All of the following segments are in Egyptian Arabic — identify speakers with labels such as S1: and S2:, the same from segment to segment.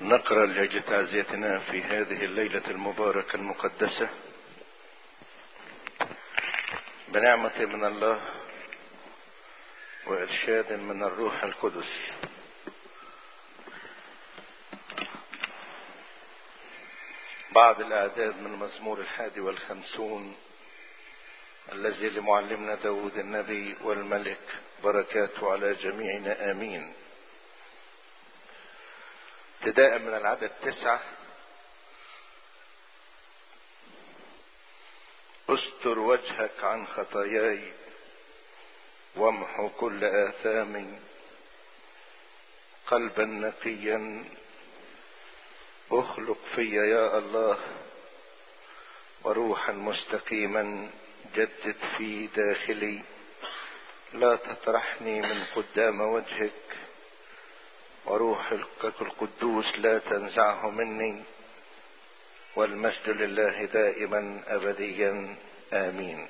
S1: نقرا لاجل تعزيتنا في هذه الليله المباركه المقدسه بنعمه من الله وارشاد من الروح القدس بعض الاعداد من المزمور الحادي والخمسون الذي لمعلمنا داود النبي والملك بركاته على جميعنا امين ابتداء من العدد تسعة استر وجهك عن خطاياي وامحو كل آثامي قلبا نقيا اخلق في يا الله وروحا مستقيما جدد في داخلي لا تطرحني من قدام وجهك وروحك القدوس لا تنزعه مني والمجد لله دائما ابديا امين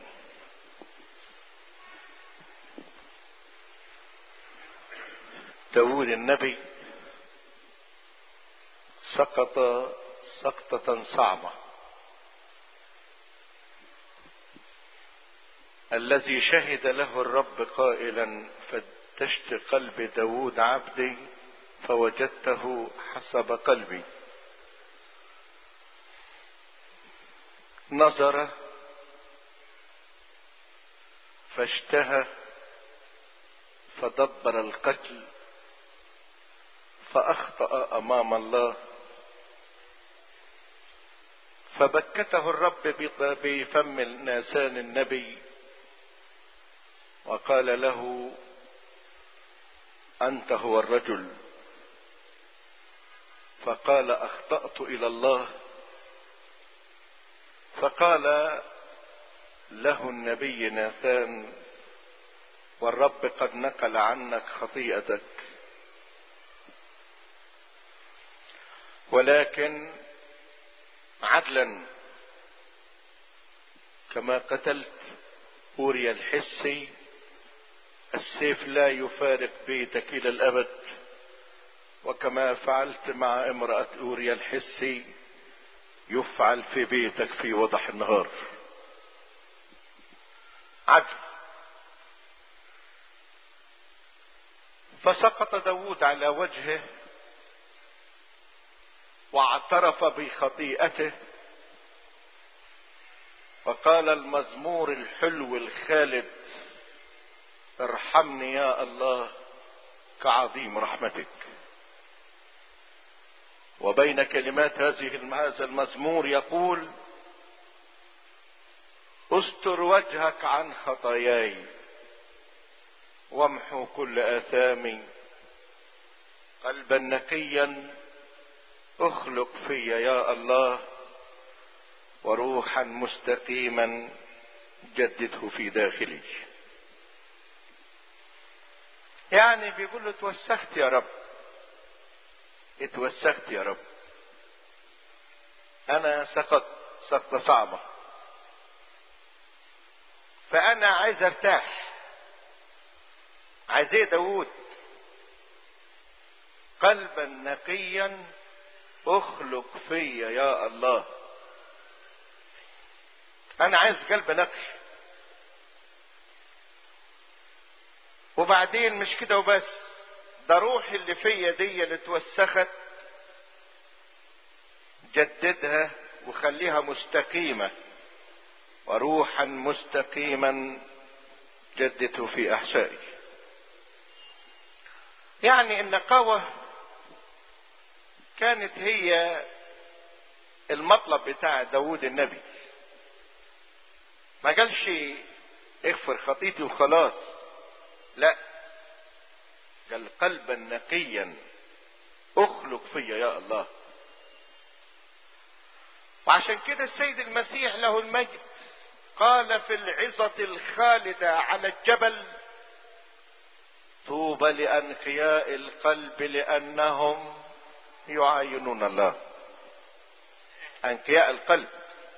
S1: داود النبي سقط سقطة صعبة الذي شهد له الرب قائلا فتشت قلب داود عبدي فوجدته حسب قلبي نظر فاشتهى فدبر القتل فاخطا امام الله فبكته الرب بفم ناسان النبي وقال له انت هو الرجل فقال اخطات الى الله فقال له النبي ناثان والرب قد نقل عنك خطيئتك ولكن عدلا كما قتلت اوريا الحسي السيف لا يفارق بيتك الى الابد وكما فعلت مع امرأة اوريا الحسي يفعل في بيتك في وضح النهار عدل فسقط داود على وجهه واعترف بخطيئته وقال المزمور الحلو الخالد ارحمني يا الله كعظيم رحمتك وبين كلمات هذه هذا المزمور يقول استر وجهك عن خطاياي وامحو كل اثامي قلبا نقيا اخلق في يا الله وروحا مستقيما جدده في داخلي يعني بيقول له توسخت يا رب اتوسخت يا رب انا سقط سقطة صعبة فانا عايز ارتاح عايز ايه داود قلبا نقيا اخلق فيا يا الله انا عايز قلب نقي وبعدين مش كده وبس ده روحي اللي فيا دي اللي اتوسخت جددها وخليها مستقيمة وروحا مستقيما جدده في احشائي يعني النقاوة كانت هي المطلب بتاع داود النبي ما قالش اغفر خطيتي وخلاص لا قال قلبا نقيا اخلق فيا يا الله وعشان كده السيد المسيح له المجد قال في العظة الخالدة على الجبل طوبى لأنقياء القلب لأنهم يعاينون الله أنقياء القلب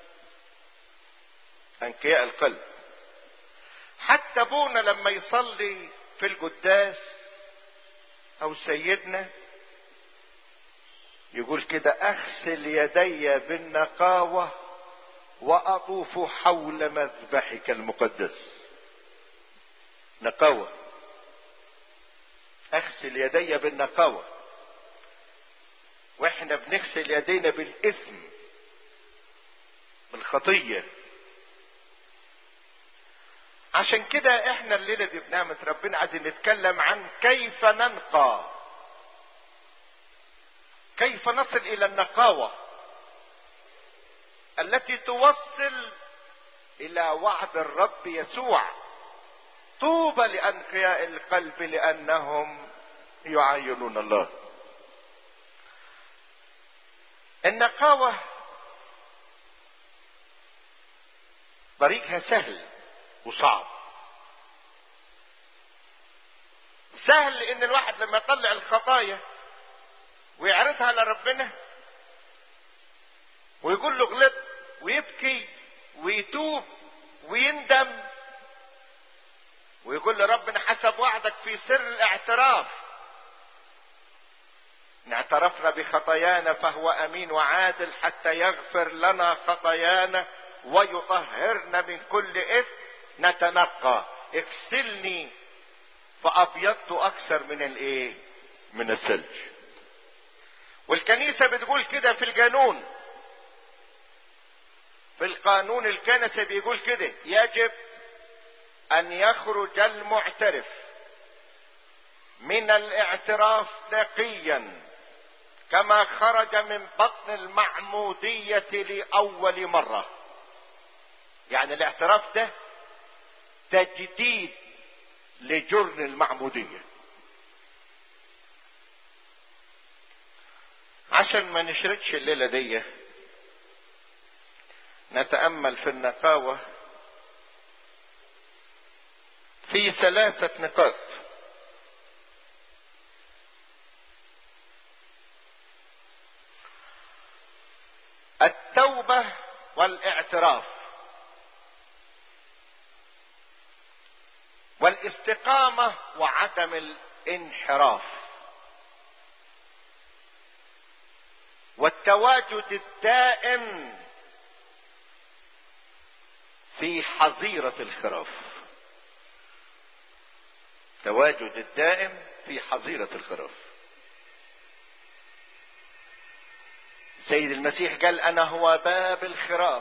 S1: أنقياء القلب حتى ابونا لما يصلي في القداس او سيدنا يقول كده اغسل يدي بالنقاوة واطوف حول مذبحك المقدس نقاوة اغسل يدي بالنقاوة واحنا بنغسل يدينا بالاثم بالخطية عشان كده احنا الليلة دي بنعمة ربنا عايزين نتكلم عن كيف ننقى كيف نصل الى النقاوة التي توصل الى وعد الرب يسوع طوبى لانقياء القلب لانهم يعاينون الله النقاوة طريقها سهل وصعب سهل ان الواحد لما يطلع الخطايا ويعرضها لربنا ويقول له غلط ويبكي ويتوب ويندم ويقول لربنا حسب وعدك في سر الاعتراف ان اعترفنا بخطايانا فهو امين وعادل حتى يغفر لنا خطايانا ويطهرنا من كل اثم نتنقى اغسلني فابيضت اكثر من الايه من الثلج والكنيسه بتقول كده في القانون في القانون الكنسي بيقول كده يجب ان يخرج المعترف من الاعتراف نقيا كما خرج من بطن المعمودية لأول مرة يعني الاعتراف ده تجديد لجرن المعمودية عشان ما نشردش الليلة دي نتأمل في النقاوة في ثلاثة نقاط التوبة والاعتراف والاستقامة وعدم الانحراف والتواجد الدائم في حظيرة الخراف تواجد الدائم في حظيرة الخراف سيد المسيح قال انا هو باب الخراف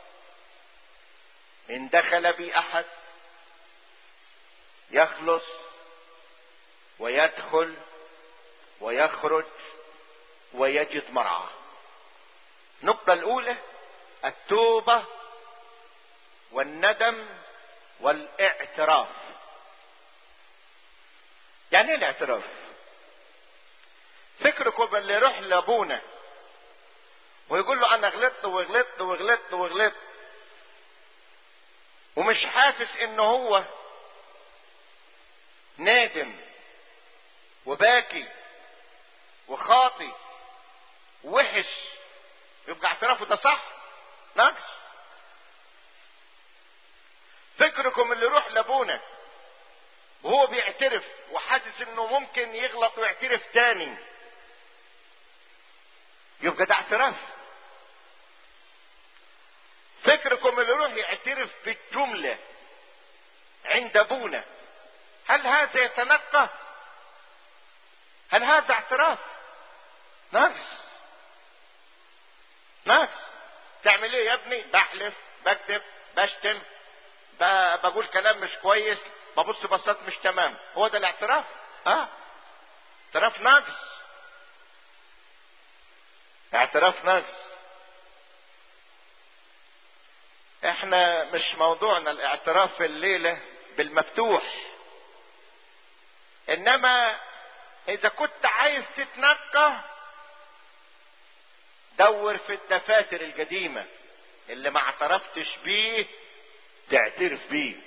S1: ان دخل بي احد يخلص ويدخل ويخرج ويجد مرعى النقطة الأولى التوبة والندم والاعتراف يعني ايه الاعتراف فكركم اللي يروح لابونا ويقول له انا غلطت وغلطت وغلطت وغلطت ومش حاسس ان هو نادم وباكي وخاطي وحش يبقى اعترافه ده صح نقص فكركم اللي يروح لابونا وهو بيعترف وحاسس انه ممكن يغلط ويعترف تاني يبقى ده اعتراف فكركم اللي يروح يعترف بالجملة عند ابونا هل هذا يتنقى هل هذا اعتراف ناقص ناقص تعمل ايه يا ابني بحلف بكتب بشتم بقول كلام مش كويس ببص بصات مش تمام هو ده الاعتراف ها اعتراف ناقص اعتراف ناقص احنا مش موضوعنا الاعتراف في الليله بالمفتوح انما اذا كنت عايز تتنقى دور في الدفاتر القديمه اللي ما اعترفتش بيه تعترف بيه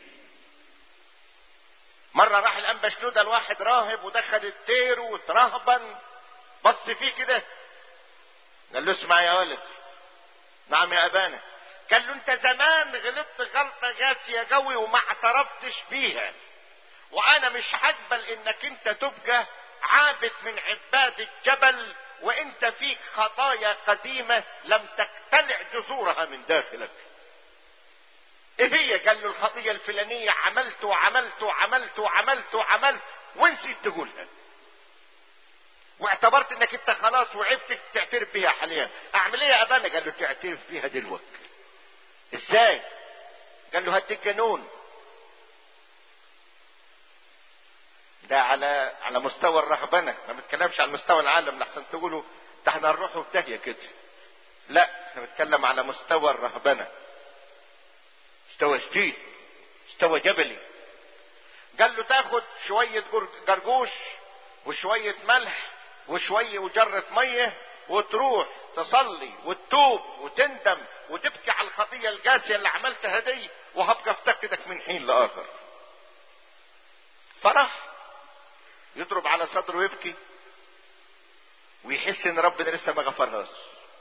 S1: مرة راح الأنبا شنودة الواحد راهب ودخل الدير وترهبن بص فيه كده قال له اسمع يا ولد نعم يا أبانا قال له انت زمان غلطت غلطة قاسية قوي وما اعترفتش بيها وانا مش هقبل انك انت تبقى عابد من عباد الجبل وانت فيك خطايا قديمة لم تقتلع جذورها من داخلك ايه هي قال له الخطية الفلانية عملت وعملت وعملت وعملت وعملت ونسيت تقولها واعتبرت انك انت خلاص وعرفت تعترف بيها حاليا اعمل ايه يا ابانا قال له تعترف بيها دلوقتي ازاي قال له هديك جنون ده على على مستوى الرهبنه ما بتكلمش على مستوى العالم لحسن تقولوا ده احنا هنروح في داهيه كده لا احنا بنتكلم على مستوى الرهبنه مستوى شديد مستوى جبلي قال له تاخد شويه جرجوش وشويه ملح وشويه وجره ميه وتروح تصلي وتتوب وتندم وتبكي على الخطيه القاسيه اللي عملتها دي وهبقى افتقدك من حين لاخر فرح يضرب على صدره ويبكي ويحس ان ربنا لسه ما غفرهاش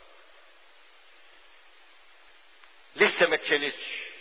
S1: لسه ما اتشالتش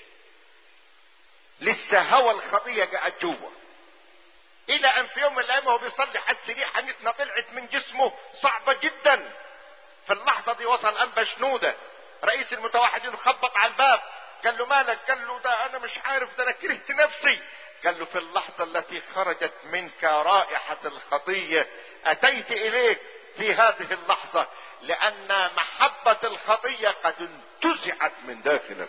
S1: لسه هوى الخطيه قاعد جوه الى ان في يوم من الايام وهو بيصلي حس ريحه نتنه طلعت من جسمه صعبه جدا في اللحظه دي وصل انبا شنوده رئيس المتوحدين خبط على الباب قال له مالك قال له ده انا مش عارف ده انا كرهت نفسي قال له في اللحظة التي خرجت منك رائحة الخطية أتيت إليك في هذه اللحظة لأن محبة الخطية قد انتزعت من داخلك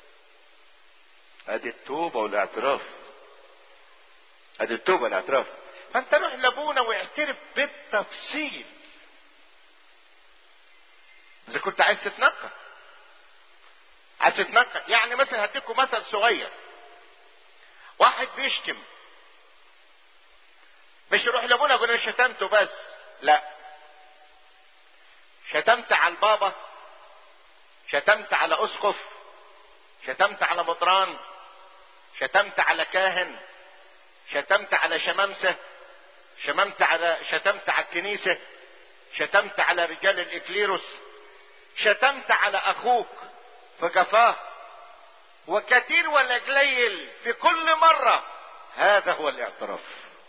S1: هذه التوبة والاعتراف هذه التوبة والاعتراف فأنت روح لأبونا واعترف بالتفصيل إذا كنت عايز تتنقى عايز تتنقى يعني مثلا هديكم مثل صغير واحد بيشتم مش يروح لابونا يقول انا شتمته بس لا شتمت على البابا شتمت على اسقف شتمت على مطران شتمت على كاهن شتمت على شمامسه شممت على شتمت على الكنيسه شتمت على رجال الاكليروس شتمت على اخوك فجفاه وكثير ولا قليل في كل مرة هذا هو الاعتراف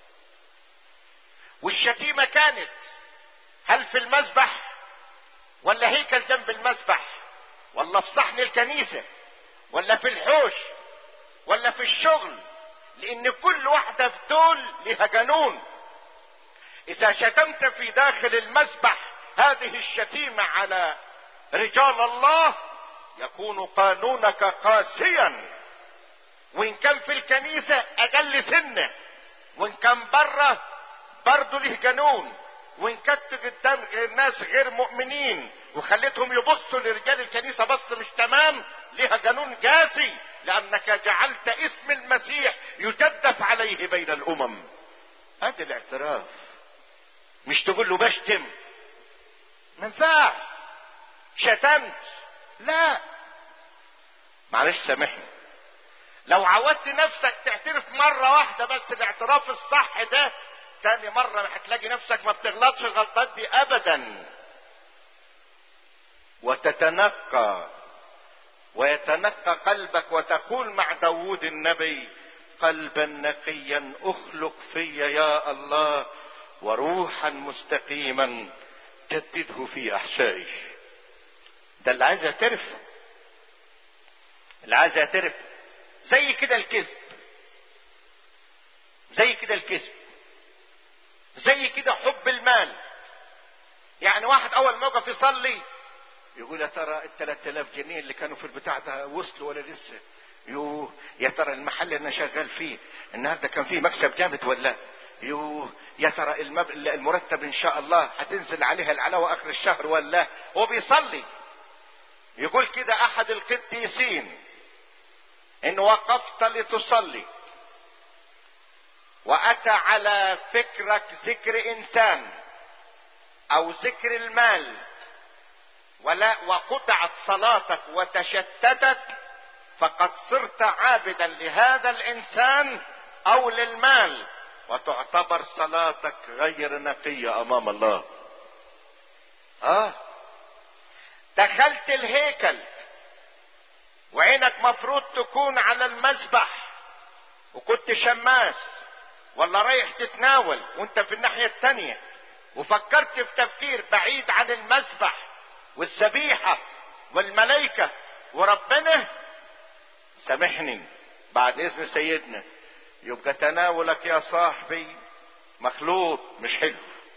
S1: والشتيمة كانت هل في المسبح ولا هيكل جنب المسبح ولا في صحن الكنيسة ولا في الحوش ولا في الشغل لان كل واحدة في دول لها قانون اذا شتمت في داخل المسبح هذه الشتيمة على رجال الله يكون قانونك قاسيا وان كان في الكنيسة اقل سنة وان كان بره برضه له قانون وان كنت قدام غير ناس غير مؤمنين وخليتهم يبصوا لرجال الكنيسة بص مش تمام لها قانون قاسي لانك جعلت اسم المسيح يجدف عليه بين الامم هذا الاعتراف مش تقول له بشتم ما ينفعش شتمت لا معلش سامحني لو عودت نفسك تعترف مرة واحدة بس الاعتراف الصح ده تاني مرة هتلاقي نفسك ما بتغلطش الغلطات دي ابدا وتتنقى ويتنقى قلبك وتقول مع داود النبي قلبا نقيا اخلق في يا الله وروحا مستقيما جدده في احشائي ده اللي عايز يعترف اللي عايز يعترف زي كده الكذب زي كده الكذب زي كده حب المال يعني واحد اول ما يقف يصلي يقول يا ترى ال 3000 جنيه اللي كانوا في البتاع ده وصلوا ولا لسه يو يا ترى المحل اللي انا شغال فيه النهارده كان فيه مكسب جامد ولا يو يا ترى المب... المرتب ان شاء الله هتنزل عليها العلاوه اخر الشهر ولا هو بيصلي يقول كده احد القديسين ان وقفت لتصلي واتى على فكرك ذكر انسان او ذكر المال ولا وقطعت صلاتك وتشتتت فقد صرت عابدا لهذا الانسان او للمال وتعتبر صلاتك غير نقية امام الله اه دخلت الهيكل وعينك مفروض تكون على المسبح وكنت شماس
S2: ولا رايح تتناول وانت في الناحية التانية وفكرت في تفكير بعيد عن المسبح والذبيحة والملائكة وربنا سامحني بعد اذن سيدنا يبقى تناولك يا صاحبي مخلوط مش حلو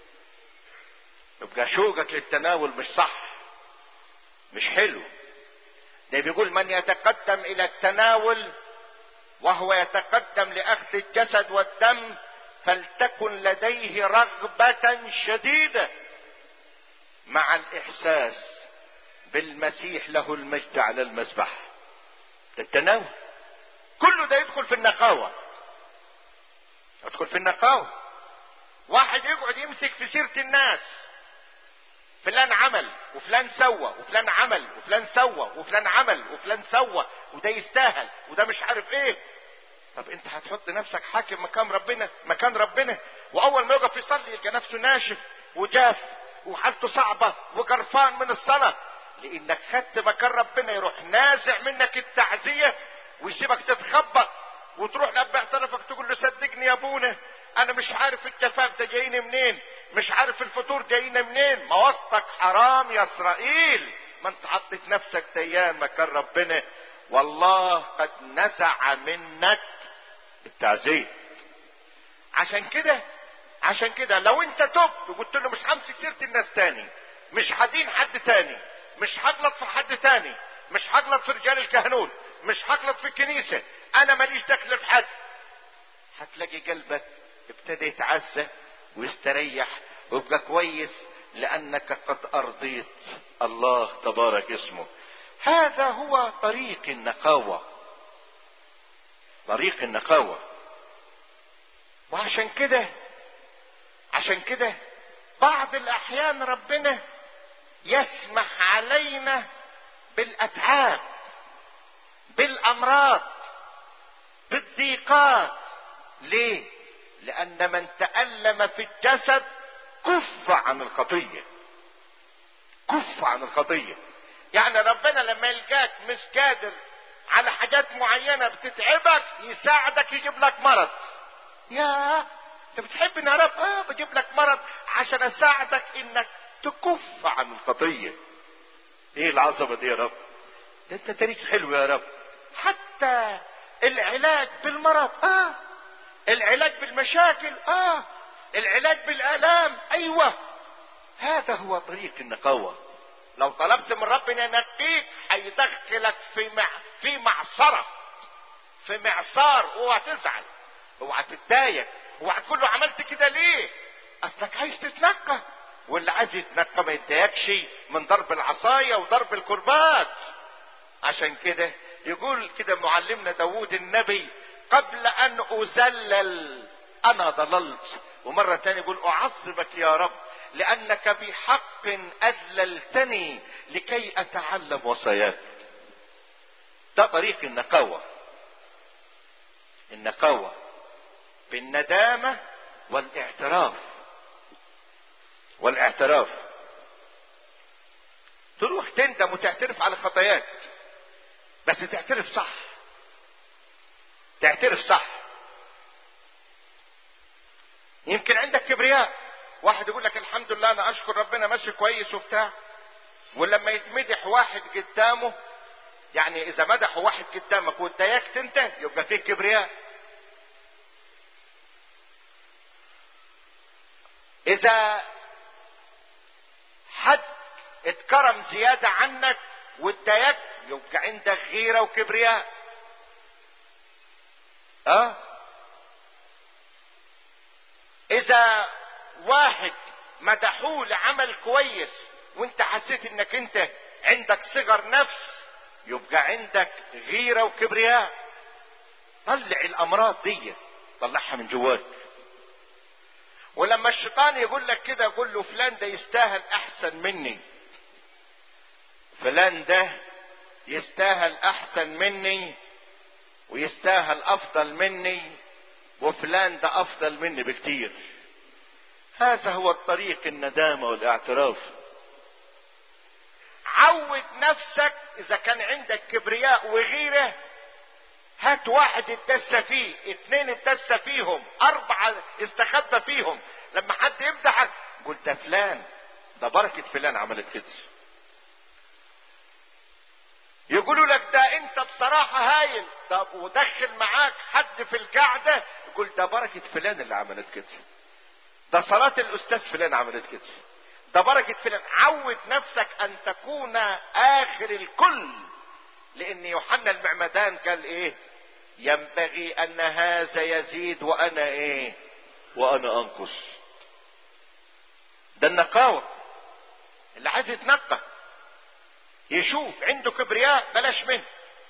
S2: يبقى شوقك للتناول مش صح مش حلو ده بيقول من يتقدم الى التناول وهو يتقدم لاخذ الجسد والدم فلتكن لديه رغبة شديدة مع الاحساس بالمسيح له المجد على المذبح ده التناول كله ده يدخل في النقاوة يدخل في النقاوة واحد يقعد يمسك في سيرة الناس فلان عمل وفلان سوى وفلان عمل وفلان سوى وفلان عمل وفلان سوى وده يستاهل وده مش عارف ايه طب انت هتحط نفسك حاكم مكان ربنا مكان ربنا واول ما يقف يصلي يلقى نفسه ناشف وجاف وحالته صعبه وجرفان من الصلاه لانك خدت مكان ربنا يروح نازع منك التعزيه ويسيبك تتخبط وتروح لاب اعترفك تقول له صدقني يا ابونا انا مش عارف الجفاف ده جايني منين مش عارف الفطور جاينا منين ما وسطك حرام يا اسرائيل ما انت حطيت نفسك ديان مكان ربنا والله قد نزع منك التعزيه عشان كده عشان كده لو انت تبت وقلت له مش همسك سيره الناس تاني مش هدين حد تاني مش هغلط في حد تاني مش هغلط في رجال الكهنوت مش هغلط في الكنيسه انا ماليش دخل في حد هتلاقي قلبك ابتدى يتعزى ويستريح ويبقى كويس لانك قد ارضيت الله تبارك اسمه هذا هو طريق النقاوه طريق النقاوه وعشان كده عشان كده بعض الاحيان ربنا يسمح علينا بالاتعاب بالامراض بالضيقات ليه لان من تالم في الجسد كف عن الخطيه كف عن الخطيه يعني ربنا لما يلقاك مش قادر على حاجات معينه بتتعبك يساعدك يجيب لك مرض يا انت بتحبني يا رب اه بجيب لك مرض عشان اساعدك انك تكف عن الخطيه ايه العظمه دي يا رب ده انت تاريخ حلو يا رب حتى العلاج بالمرض اه العلاج بالمشاكل اه العلاج بالالام ايوه هذا هو طريق النقاوه لو طلبت من ربنا ينقيك هيدخلك في مع في معصره في معصار اوعى تزعل اوعى تتضايق اوعى تقول له عملت كده ليه اصلك عايز تتنقى واللي عايز يتنقى ما يتضايقش من ضرب العصايه وضرب الكربات عشان كده يقول كده معلمنا داوود النبي قبل ان اذلل انا ضللت ومره تانية يقول اعظمك يا رب لانك بحق اذللتني لكي اتعلم وصاياك ده طريق النقاوه النقاوه بالندامه والاعتراف والاعتراف تروح تندم وتعترف على خطاياك بس تعترف صح تعترف صح يمكن عندك كبرياء واحد يقول لك الحمد لله انا اشكر ربنا ماشي كويس وبتاع ولما يتمدح واحد قدامه يعني اذا مدحوا واحد قدامك واتضايقت انت يبقى فيك كبرياء اذا حد اتكرم زيادة عنك واتضايقت يبقى عندك غيرة وكبرياء اه اذا واحد مدحوه لعمل كويس وانت حسيت انك انت عندك صغر نفس يبقى عندك غيرة وكبرياء طلع الامراض دي طلعها من جواك ولما الشيطان يقول لك كده قول له فلان ده يستاهل احسن مني فلان ده يستاهل احسن مني ويستاهل افضل مني وفلان ده افضل مني بكتير هذا هو الطريق الندامه والاعتراف عود نفسك اذا كان عندك كبرياء وغيره هات واحد اتدس فيه اتنين اتدس فيهم اربعة استخبى فيهم لما حد يمدحك قول ده فلان ده بركة فلان عملت كده يقولوا لك ده انت بصراحة هايل طب ودخل معاك حد في القعدة يقول ده بركة فلان اللي عملت كده ده صلاة الاستاذ فلان عملت كده ده بركة فلان عود نفسك ان تكون اخر الكل لان يوحنا المعمدان قال ايه ينبغي ان هذا يزيد وانا ايه
S1: وانا انقص
S2: ده النقاوة اللي عايز يتنقى يشوف عنده كبرياء بلاش منه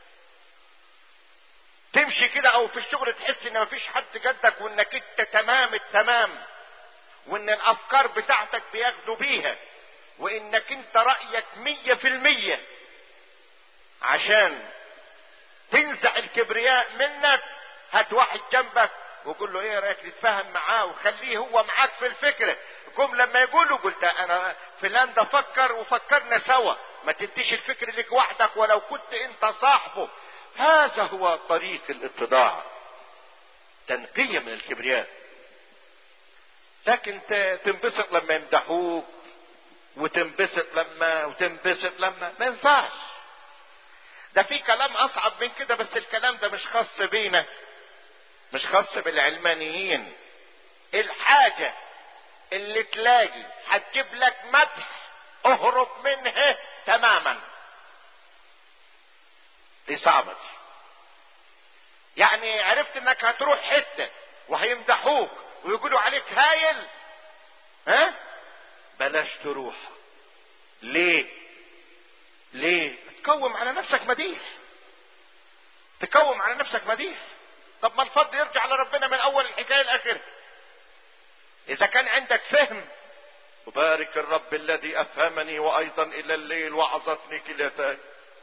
S2: تمشي كده او في الشغل تحس ان مفيش حد جدك وانك انت تمام التمام وان الافكار بتاعتك بياخدوا بيها وانك انت رأيك مية في المية عشان تنزع الكبرياء منك هات واحد جنبك وقول له ايه رايك نتفاهم معاه وخليه هو معاك في الفكره قوم لما يقولوا قلت انا فلان ده فكر وفكرنا سوا ما تديش الفكر لك وحدك ولو كنت انت صاحبه هذا هو طريق الاتضاع تنقية من الكبرياء لكن تنبسط لما يمدحوك وتنبسط لما وتنبسط لما ما ينفعش ده في كلام اصعب من كده بس الكلام ده مش خاص بينا مش خاص بالعلمانيين الحاجة اللي تلاقي هتجيب لك مدح اهرب منها تماما دي صعبة دي يعني عرفت انك هتروح حتة وهيمدحوك ويقولوا عليك هايل ها بلاش تروح ليه ليه تكوم على نفسك مديح تكوم على نفسك مديح طب ما الفضل يرجع لربنا من اول الحكايه لاخرها اذا كان عندك فهم
S1: وبارك الرب الذي افهمني وايضا الى الليل وعظتني كليتاي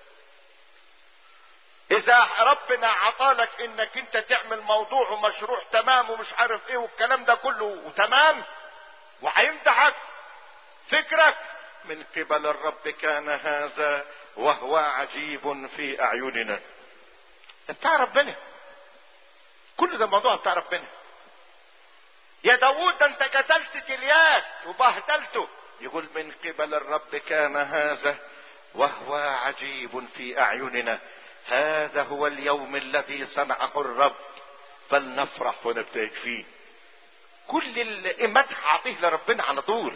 S2: اذا ربنا عطالك انك انت تعمل موضوع ومشروع تمام ومش عارف ايه والكلام ده كله وتمام وهيمدحك فكرك
S1: من قبل الرب كان هذا وهو عجيب في اعيننا
S2: ده بتاع ربنا كل ده موضوع بتاع ربنا يا داوود ده انت قتلت جليات وبهدلته
S1: يقول من قبل الرب كان هذا وهو عجيب في اعيننا هذا هو اليوم الذي صنعه الرب فلنفرح ونبتهج فيه
S2: كل المدح اعطيه لربنا على طول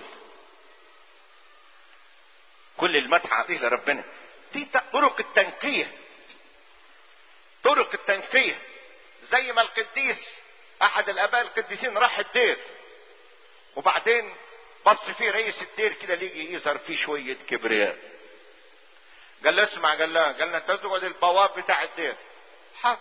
S2: كل المدح اعطيه لربنا دي طرق التنقيه طرق التنقيه زي ما القديس احد الاباء القديسين راح الدير وبعدين بص فيه رئيس الدير كده ليجي يظهر فيه شويه كبرياء قال له اسمع قال له قال له انت تقعد البواب بتاع الدير حاضر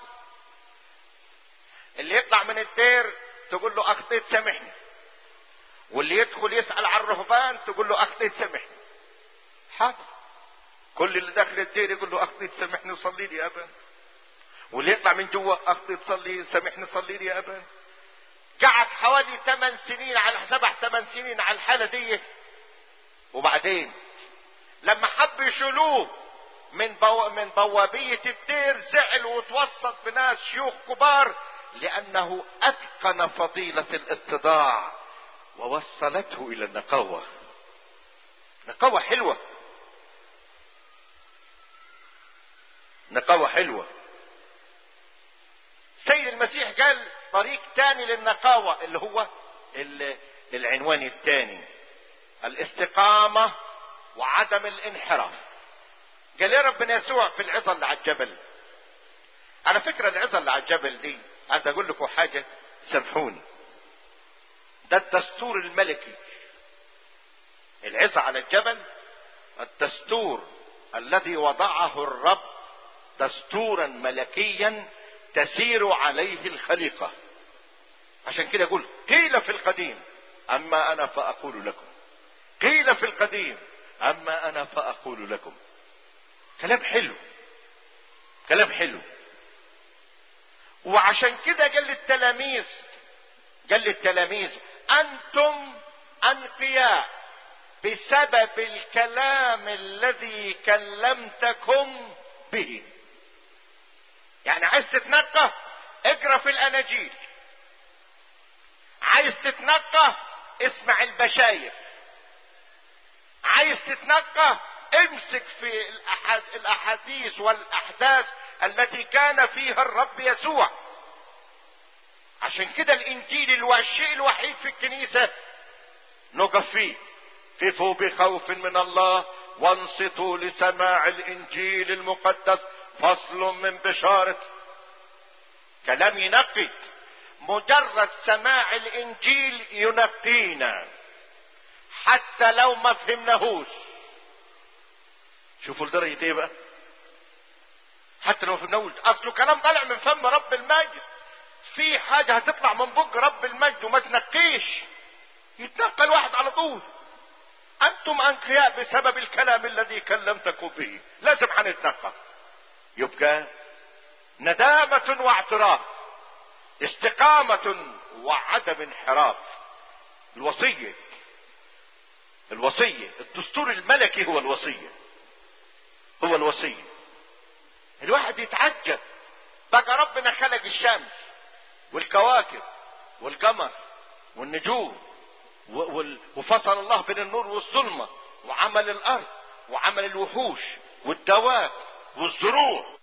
S2: اللي يطلع من الدير تقول له اخطيت سامحني واللي يدخل يسال على الرهبان تقول له اخطيت سامحني حاضر كل اللي داخل الدير يقول له اخطيت سامحني وصلي لي يا ابا واللي يطلع من جوا اخطيت صلي سامحني صلي لي يا ابا قعد حوالي ثمان سنين على سبع ثمان سنين على الحاله دي وبعدين لما حب يشيلوه من بو... من بوابية الدير زعل وتوسط بناس شيوخ كبار لأنه أتقن فضيلة الاتضاع ووصلته إلى النقاوة نقاوة حلوة نقاوة حلوة سيد المسيح قال طريق تاني للنقاوة اللي هو العنوان الثاني الاستقامة وعدم الانحراف قال يا ربنا يسوع في العظة اللي على الجبل على فكرة العظة اللي على الجبل دي عايز اقول لكم حاجة سامحوني ده الدستور الملكي العظة على الجبل الدستور الذي وضعه الرب دستورا ملكيا تسير عليه الخليقة عشان كده يقول قيل في القديم اما انا فاقول لكم قيل في القديم اما انا فاقول لكم كلام حلو كلام حلو وعشان كده قال للتلاميذ قال للتلاميذ انتم انقياء بسبب الكلام الذي كلمتكم به يعني عايز تتنقى اقرا في الاناجيل عايز تتنقى اسمع البشاير عايز تتنقى امسك في الأحد الاحاديث والاحداث التي كان فيها الرب يسوع عشان كده الانجيل الشيء الوحيد في الكنيسه نقف فيه قفوا بخوف من الله وانصتوا لسماع الانجيل المقدس فصل من بشارة كلام ينقي مجرد سماع الانجيل ينقينا حتى لو ما فهمناهوش شوفوا لدرجة ايه بقى حتى لو ما فهمناهوش اصله كلام طالع من فم رب المجد في حاجة هتطلع من بق رب المجد وما تنقيش يتنقى الواحد على طول انتم انقياء بسبب الكلام الذي كلمتكم به لازم هنتنقى يبقى ندامة واعتراف استقامة وعدم انحراف الوصية الوصية الدستور الملكي هو الوصية هو الوصية الواحد يتعجب بقى ربنا خلق الشمس والكواكب والقمر والنجوم وفصل الله بين النور والظلمة وعمل الأرض وعمل الوحوش والدواب والزروع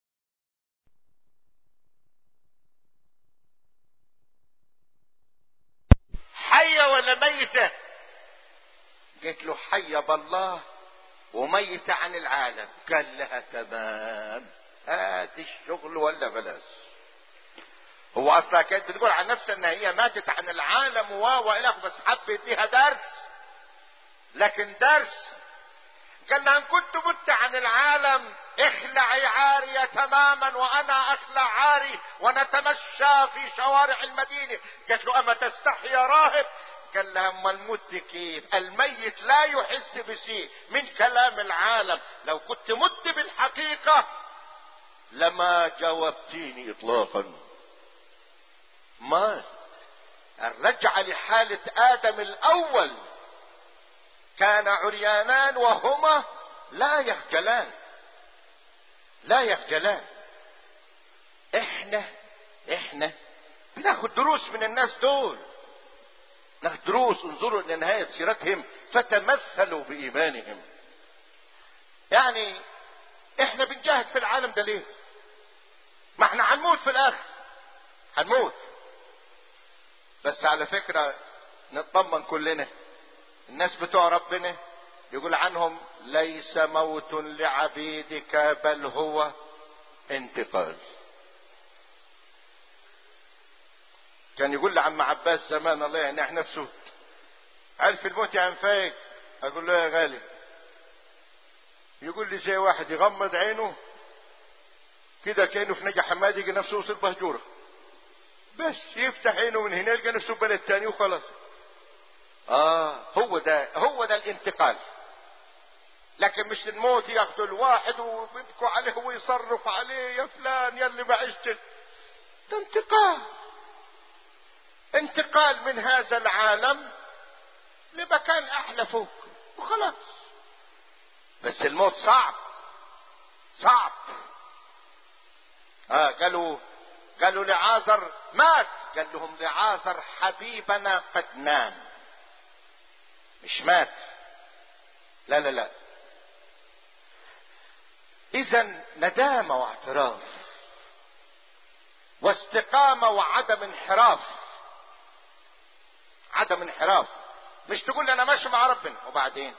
S2: حية ولا ميتة قلت له حية بالله وميتة عن العالم قال لها تمام هات الشغل ولا بلاش هو اصلا كانت بتقول عن نفسها ان هي ماتت عن العالم و والى بس حب يديها درس لكن درس قال لها ان كنت مت عن العالم اخلعي عارية تماما وانا اخلع عاري ونتمشى في شوارع المدينة قالت له اما تستحي يا راهب قال لها اما المت كيف الميت لا يحس بشيء من كلام العالم لو كنت مت بالحقيقة لما جاوبتيني اطلاقا ما الرجعة لحالة آدم الأول كان عريانان وهما لا يخجلان لا يخجلان احنا احنا بناخد دروس من الناس دول ناخد دروس انظروا الى نهاية سيرتهم فتمثلوا بإيمانهم يعني احنا بنجاهد في العالم ده ليه ما احنا هنموت في الاخر هنموت بس على فكرة نطمن كلنا الناس بتوع ربنا يقول عنهم ليس موت لعبيدك بل هو انتقال كان يقول لعم عباس زمان الله يهنيه نفسه عارف الموت يا عم فايق اقول له يا غالي يقول لي زي واحد يغمض عينه كده كانه في نجا حمادي يجي نفسه وصل بهجوره بس يفتح عينه من هنا يلقى نفسه بلد تاني وخلاص اه هو ده هو ده الانتقال لكن مش الموت ياخذوا الواحد ويبكوا عليه ويصرف عليه يا فلان يا اللي ما عشت ده انتقال انتقال من هذا العالم لمكان احلى فوق وخلاص بس الموت صعب صعب اه قالوا قالوا لعازر مات قال لهم لعازر حبيبنا قد نام مش مات لا لا لا اذا ندامة واعتراف واستقامة وعدم انحراف عدم انحراف مش تقول لي انا ماشي مع ربنا وبعدين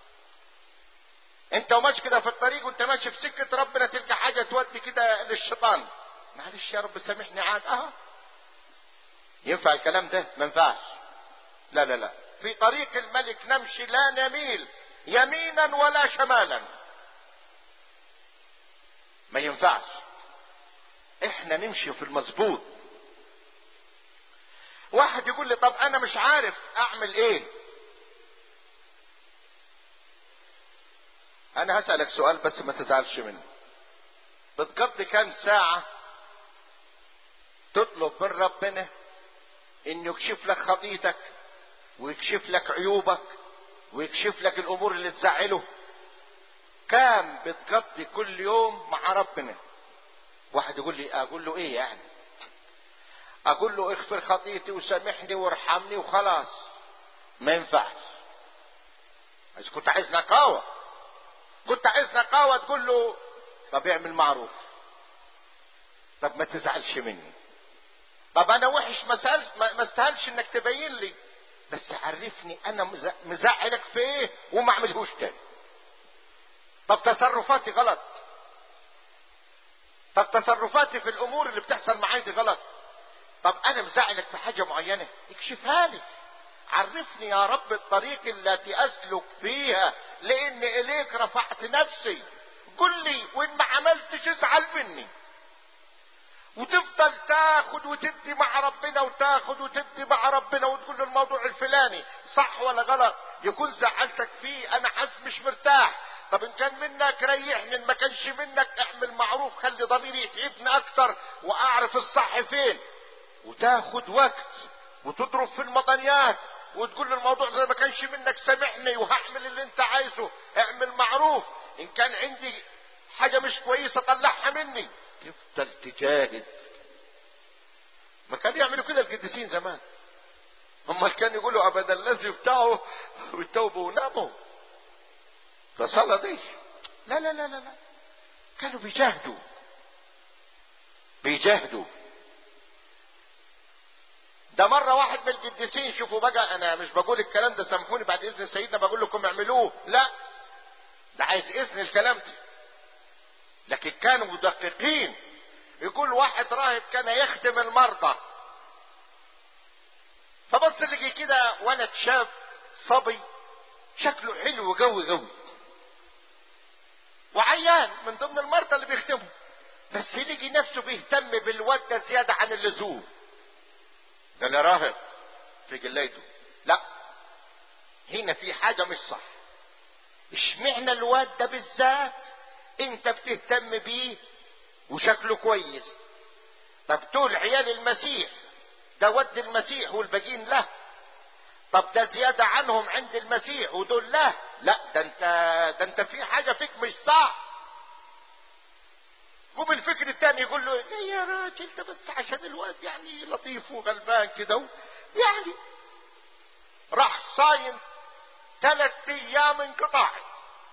S2: انت وماشي كده في الطريق وانت ماشي في سكة ربنا تلقى حاجة تودي كده للشيطان معلش يا رب سامحني عاد اه ينفع الكلام ده ما ينفعش لا لا لا في طريق الملك نمشي لا نميل يمينا ولا شمالا ما ينفعش احنا نمشي في المظبوط واحد يقول لي طب انا مش عارف اعمل ايه انا هسألك سؤال بس ما تزعلش منه بتقضي كام ساعة تطلب من ربنا انه يكشف لك خطيتك ويكشف لك عيوبك ويكشف لك الامور اللي تزعله كام بتقضي كل يوم مع ربنا واحد يقول لي اقول له ايه يعني اقول له اغفر خطيتي وسامحني وارحمني وخلاص ما ينفعش بس كنت عايز نقاوة كنت عايز نقاوة تقول له طب اعمل معروف طب ما تزعلش مني طب انا وحش ما سألش ما استاهلش انك تبين لي بس عرفني انا مزعلك في ايه وما اعملهوش تاني طب تصرفاتي غلط طب تصرفاتي في الامور اللي بتحصل معايا دي غلط طب انا مزعلك في حاجه معينه اكشفها لي عرفني يا رب الطريق التي اسلك فيها لان اليك رفعت نفسي قل لي وان ما عملتش ازعل مني وتفضل تاخد وتدي مع ربنا وتاخد وتدي مع ربنا وتقول له الموضوع الفلاني صح ولا غلط يكون زعلتك فيه انا حاسس مش مرتاح طب ان كان منك ريحني ان ما كانش منك اعمل معروف خلي ضميري يتعبني اكتر واعرف الصح فين وتاخد وقت وتضرب في المطنيات وتقول له الموضوع زي ما كانش منك سامحني وهعمل اللي انت عايزه اعمل معروف ان كان عندي حاجه مش كويسه طلعها مني تفضل تجاهد ما كانوا يعملوا كده القديسين زمان هم كانوا يقولوا ابدا الذي بتاعه ويتوبوا وناموا ده صلاة دي لا لا لا لا لا كانوا بيجاهدوا بيجاهدوا ده مرة واحد من القديسين شوفوا بقى أنا مش بقول الكلام ده سامحوني بعد إذن سيدنا بقول لكم اعملوه لا ده عايز إذن الكلام ده لكن كانوا مدققين يقول واحد راهب كان يخدم المرضى فبص لقي كده ولد شاب صبي شكله حلو قوي قوي وعيان من ضمن المرضى اللي بيخدمهم بس لقي نفسه بيهتم بالواد ده زيادة عن اللزوم ده اللي راهب في جليته لا هنا في حاجة مش صح اشمعنى الواد ده بالذات انت بتهتم بيه وشكله كويس طب دول عيال المسيح ده ود المسيح والباقيين له طب ده زيادة عنهم عند المسيح ودول لا لا ده انت ده انت في حاجة فيك مش صح قوم الفكر التاني يقول له ايه يا راجل ده بس عشان الواد يعني لطيف وغلبان كده يعني راح صايم ثلاث ايام انقطاعي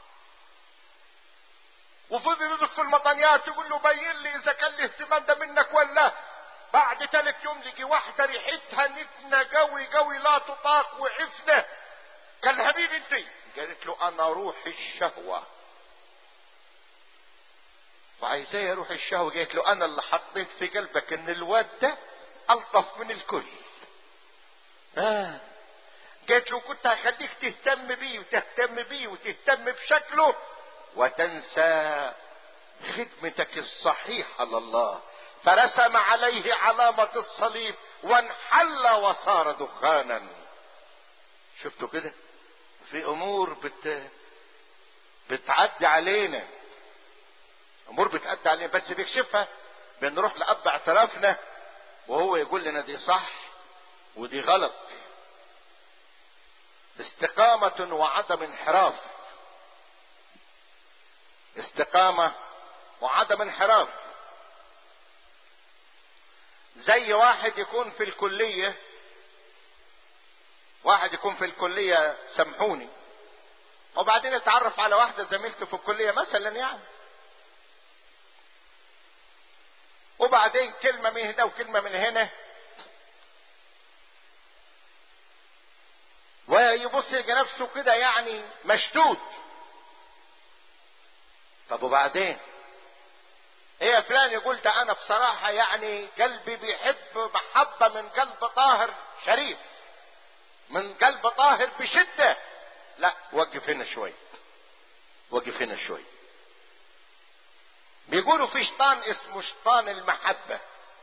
S2: وفضل يدخل في المطنيات يقول له بين لي اذا كان الاهتمام ده منك ولا بعد ثالث يوم لقي واحده ريحتها نتنه قوي قوي لا تطاق وعفنه قال حبيبي انت قالت له انا روح الشهوه وعايزاه يروح الشهوه قالت له انا اللي حطيت في قلبك ان الواد ده الطف من الكل آه. قالت له كنت هخليك تهتم بيه وتهتم بيه وتهتم بشكله وتنسى خدمتك الصحيحة لله فرسم عليه علامة الصليب وانحل وصار دخانا شفتوا كده في امور بت بتعدي علينا امور بتعدي علينا بس بيكشفها بنروح لاب اعترافنا وهو يقول لنا دي صح ودي غلط استقامة وعدم انحراف استقامة وعدم انحراف زي واحد يكون في الكلية واحد يكون في الكلية سامحوني وبعدين يتعرف على واحدة زميلته في الكلية مثلا يعني وبعدين كلمة من هنا وكلمة من هنا ويبص يلقى نفسه كده يعني مشدود طب وبعدين ايه يا فلان يقول ده انا بصراحة يعني قلبي بيحب محبة من قلب طاهر شريف من قلب طاهر بشدة لا وقف هنا شوي وقف هنا شوي بيقولوا في شيطان اسمه شيطان المحبة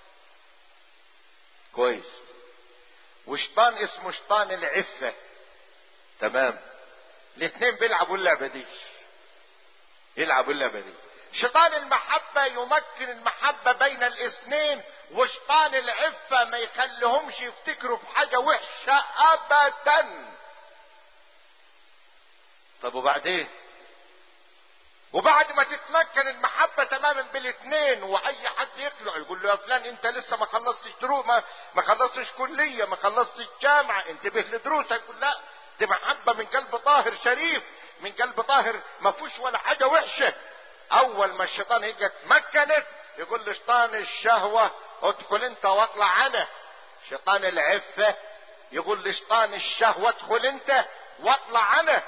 S2: كويس وشيطان اسمه شيطان العفة تمام الاثنين بيلعبوا اللعبة دي يلعبوا اللعبة دي شيطان المحبة يمكن المحبة بين الاثنين وشيطان العفة ما يخليهمش يفتكروا في حاجة وحشة أبدا طب وبعدين وبعد ما تتمكن المحبة تماما بالاثنين واي حد يطلع يقول له يا فلان انت لسه ما خلصتش دروس ما, ما خلصتش كلية ما خلصتش جامعة انتبه لدروسك يقول لا دي محبة من قلب طاهر شريف من قلب طاهر ما فيهوش ولا حاجة وحشة اول ما الشيطان يجي اتمكنت يقول لشيطان الشهوة ادخل انت واطلع انا شيطان العفة يقول لشيطان الشهوة ادخل انت واطلع انا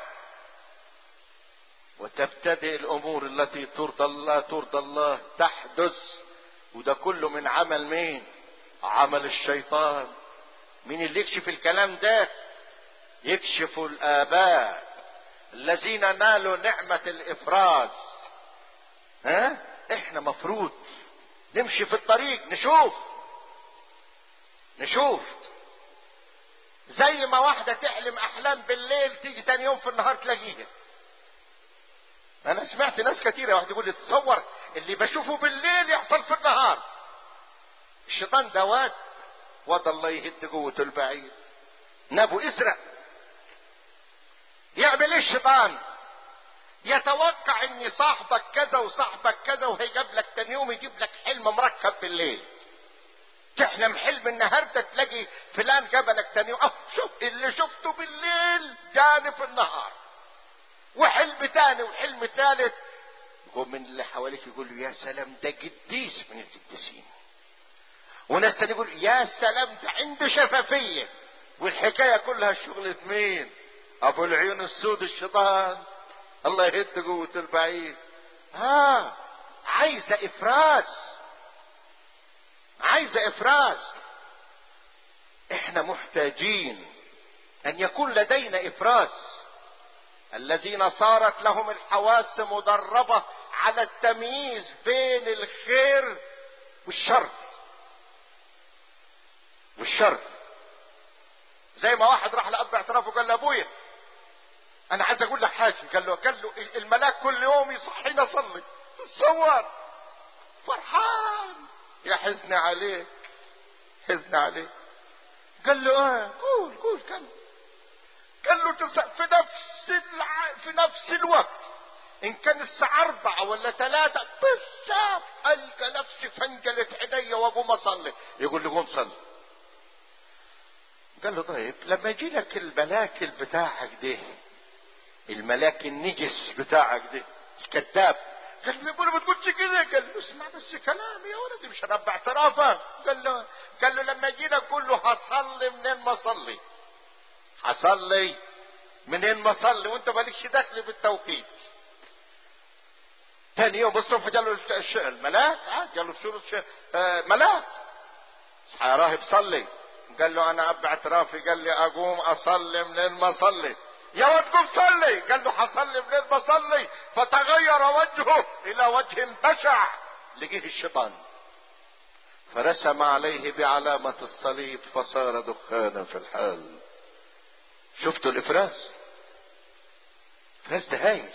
S1: وتبتدئ الامور التي ترضى الله ترضى الله تحدث وده كله من عمل مين عمل الشيطان
S2: مين اللي يكشف الكلام ده يكشف الاباء الذين نالوا نعمة الافراز ها احنا مفروض نمشي في الطريق نشوف نشوف زي ما واحدة تحلم احلام بالليل تيجي تاني يوم في النهار تلاقيها انا سمعت ناس كتيرة واحد يقول لي تصور اللي بشوفه بالليل يحصل في النهار الشيطان ده واد واد الله يهد قوته البعيد نابو ازرق يعمل ايه الشيطان يتوقع ان صاحبك كذا وصاحبك كذا وهيجيب لك تاني يوم يجيب لك حلم مركب بالليل تحلم حلم النهارده تلاقي فلان جابلك تاني يوم اه شوف اللي شفته بالليل جاني في النهار وحلم تاني وحلم تالت يقوم من اللي حواليك يقول له يا سلام ده قديس من القديسين وناس تاني يقول يا سلام ده عنده شفافيه والحكايه كلها شغله مين ابو العيون السود الشيطان الله يهد قوة البعيد ها آه. عايزة افراز عايزة افراز احنا محتاجين ان يكون لدينا افراز الذين صارت لهم الحواس مدربة على التمييز بين الخير والشر والشر زي ما واحد راح لأب اعترافه قال لأبويا انا عايز اقول لك حاجه قال له قال له الملاك كل يوم يصحينا اصلي تصور فرحان يا حزن عليك حزن عليك قال له اه قول قول كم قال له تسع في نفس الع... في نفس الوقت ان كان الساعة أربعة ولا ثلاثة بالشاف ألقى نفسي فنجلت عينيا وأقوم أصلي يقول لي قوم صلي قال له طيب لما يجي لك الملاك بتاعك ده الملاك النجس بتاعك ده الكذاب قال له يقول ما تقولش كده قال له اسمع بس كلامي يا ولدي مش هنبع اعترافك قال له قال له لما يجي لك قول له هصلي منين ما اصلي هصلي منين ما اصلي وانت مالكش دخل بالتوقيت ثاني يوم الصبح جاله الملاك اه جاله شو آه ملاك اصحى يا راهب صلي قال له انا اب اعترافي قال لي اقوم اصلي منين ما اصلي يا واد قوم صلي قال له حصلي منين ما اصلي فتغير وجهه الى وجه بشع لقيه الشيطان فرسم عليه بعلامة الصليب فصار دخانا في الحال شفتوا الافراز الافراز ده هايل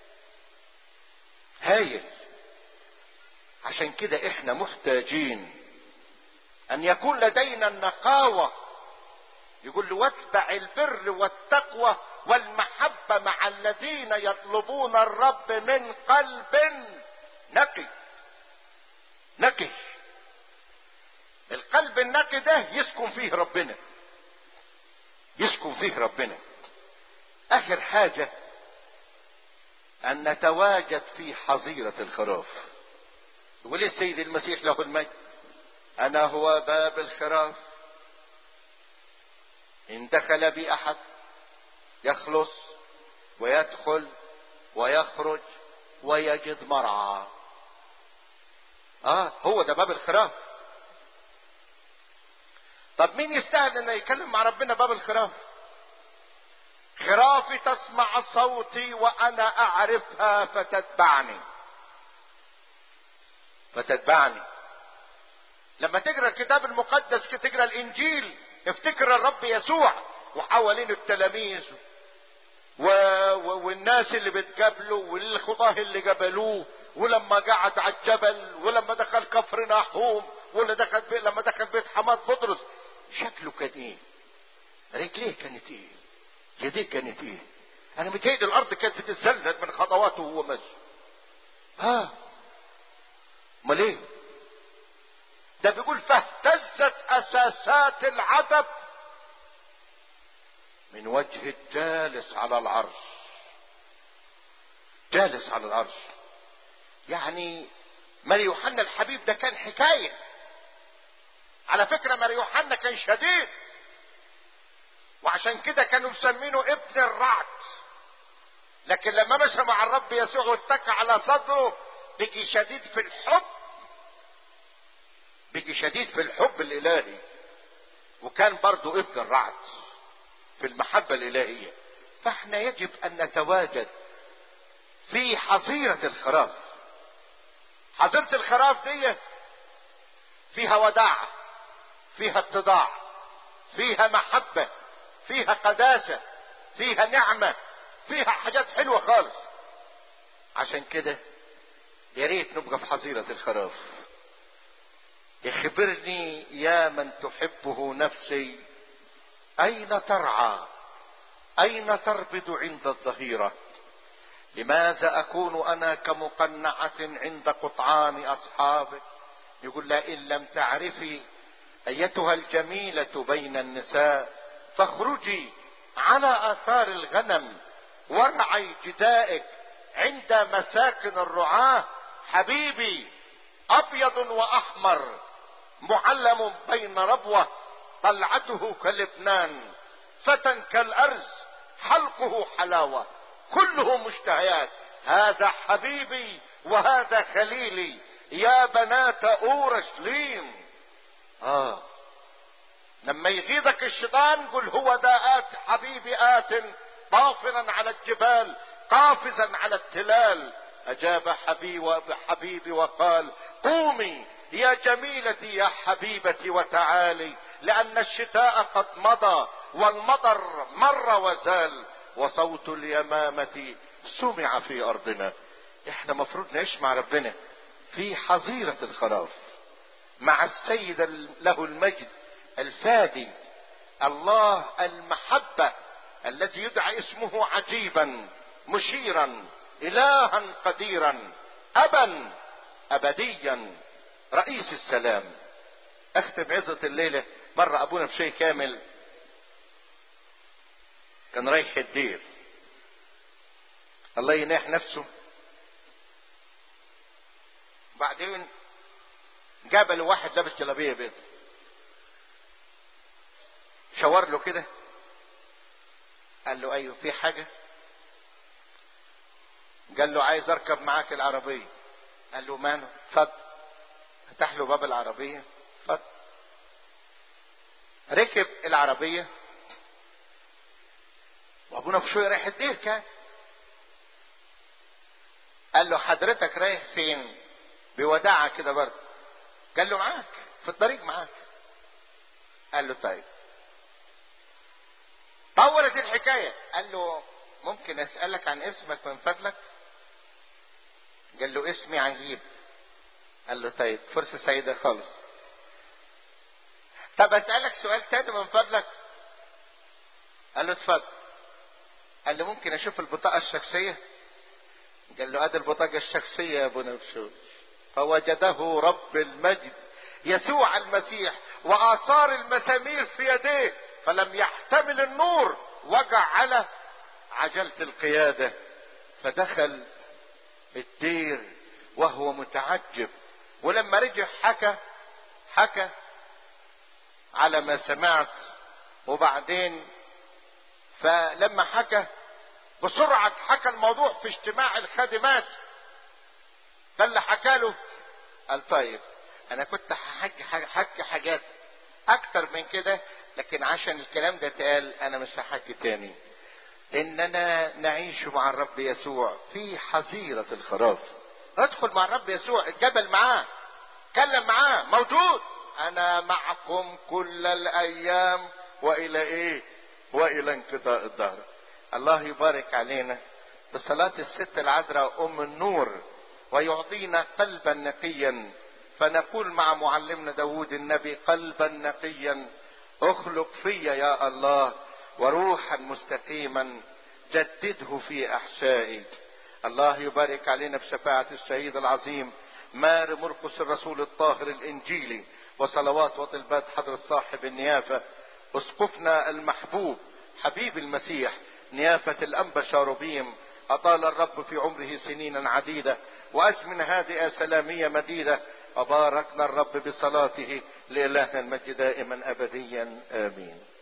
S2: هايل عشان كده احنا محتاجين ان يكون لدينا النقاوة يقول له واتبع البر والتقوى والمحبة مع الذين يطلبون الرب من قلب نقي نقي القلب النقي ده يسكن فيه ربنا يسكن فيه ربنا اخر حاجة ان نتواجد في حظيرة الخراف يقول السيد المسيح له المجد انا هو باب الخراف ان دخل بي احد يخلص ويدخل ويخرج ويجد مرعى اه هو ده باب الخراف طب مين يستاهل انه يتكلم مع ربنا باب الخراف خرافي تسمع صوتي وانا اعرفها فتتبعني فتتبعني لما تقرا الكتاب المقدس تقرا الانجيل افتكر الرب يسوع وحوالين التلاميذ و... و... والناس اللي بتقابله والخطاه اللي قبلوه ولما قعد على الجبل ولما دخل كفر ناحوم ولا دخل بي... لما دخل بيت حماد بطرس شكله كان ايه رجليه كانت ايه يديه كانت ايه انا متهيألي الارض كانت بتتزلزل من خطواته وهو ماشي ها امال ايه ده بيقول فاهتزت اساسات العتب من وجه الجالس على العرش جالس على العرش يعني ماري يوحنا الحبيب ده كان حكايه على فكره ماري يوحنا كان شديد وعشان كده كانوا مسمينه ابن الرعد لكن لما مشى مع الرب يسوع واتكى على صدره بقي شديد في الحب بقي شديد في الحب الالهي وكان برضو ابن الرعد في المحبة الالهية فاحنا يجب ان نتواجد في حظيرة الخراف حظيرة الخراف دي فيها وداعة فيها اتضاع فيها محبة فيها قداسة فيها نعمة فيها حاجات حلوة خالص عشان كده يا ريت نبقى في حظيرة الخراف اخبرني يا من تحبه نفسي اين ترعى اين تربد عند الظهيرة لماذا اكون انا كمقنعة عند قطعان اصحابك يقول لا ان لم تعرفي ايتها الجميلة بين النساء فاخرجي على اثار الغنم وارعي جدائك عند مساكن الرعاة حبيبي ابيض واحمر معلم بين ربوة طلعته كلبنان فتى كالارز حلقه حلاوة كله مشتهيات هذا حبيبي وهذا خليلي يا بنات اورشليم اه لما يغيظك الشيطان قل هو ده آت حبيبي آت طافرا على الجبال قافزا على التلال أجاب حبيبي حبيبي وقال قومي يا جميلتي يا حبيبتي وتعالي لأن الشتاء قد مضى والمطر مر وزال وصوت اليمامة سمع في أرضنا احنا مفروض نعيش مع ربنا في حظيرة الخراف مع السيد له المجد الفادي الله المحبة الذي يدعى اسمه عجيبا مشيرا إلها قديرا أبا أبديا رئيس السلام أختم عزة الليلة مرة أبونا بشيء كامل كان رايح الدير الله يناح نفسه بعدين جاب له واحد لابس جلابيه بيض شاور له كده قال له ايوه في حاجه قال له عايز اركب معاك العربيه قال له ماله اتفضل فتح له باب العربيه اتفضل ركب العربيه وابونا بشوي رايح الدير كان قال له حضرتك رايح فين بوداعة كده برضه قال له معاك في الطريق معاك قال له طيب طولت الحكاية قال له ممكن اسألك عن اسمك من فضلك قال له اسمي عجيب قال له طيب فرصة سعيدة خالص طب اسألك سؤال تاني من فضلك قال له اتفضل قال له ممكن اشوف البطاقة الشخصية قال له ادي البطاقة الشخصية يا ابو نبشوش فوجده رب المجد يسوع المسيح واثار المسامير في يديه فلم يحتمل النور وقع على عجلة القيادة فدخل الدير وهو متعجب ولما رجع حكى حكى على ما سمعت وبعدين فلما حكى بسرعة حكى الموضوع في اجتماع الخادمات فاللي حكى له قال طيب انا كنت هحكي حكي حاجات اكتر من كده لكن عشان الكلام ده اتقال انا مش هحكي تاني اننا نعيش مع الرب يسوع في حظيرة الخراف ادخل مع الرب يسوع الجبل معاه اتكلم معاه موجود انا معكم كل الايام والى ايه والى انقضاء الدهر الله يبارك علينا بصلاة الست العذراء ام النور ويعطينا قلبا نقيا فنقول مع معلمنا داود النبي قلبا نقيا اخلق في يا الله وروحا مستقيما جدده في احشائي
S1: الله يبارك علينا بشفاعة الشهيد العظيم مار مرقس الرسول الطاهر الإنجيلي وصلوات وطلبات حضرة صاحب النيافة أسقفنا المحبوب حبيب المسيح نيافة الأنبا شاروبيم أطال الرب في عمره سنينا عديدة وأزمن هادئة سلامية مديدة وباركنا الرب بصلاته لإلهنا المجد دائما أبديا آمين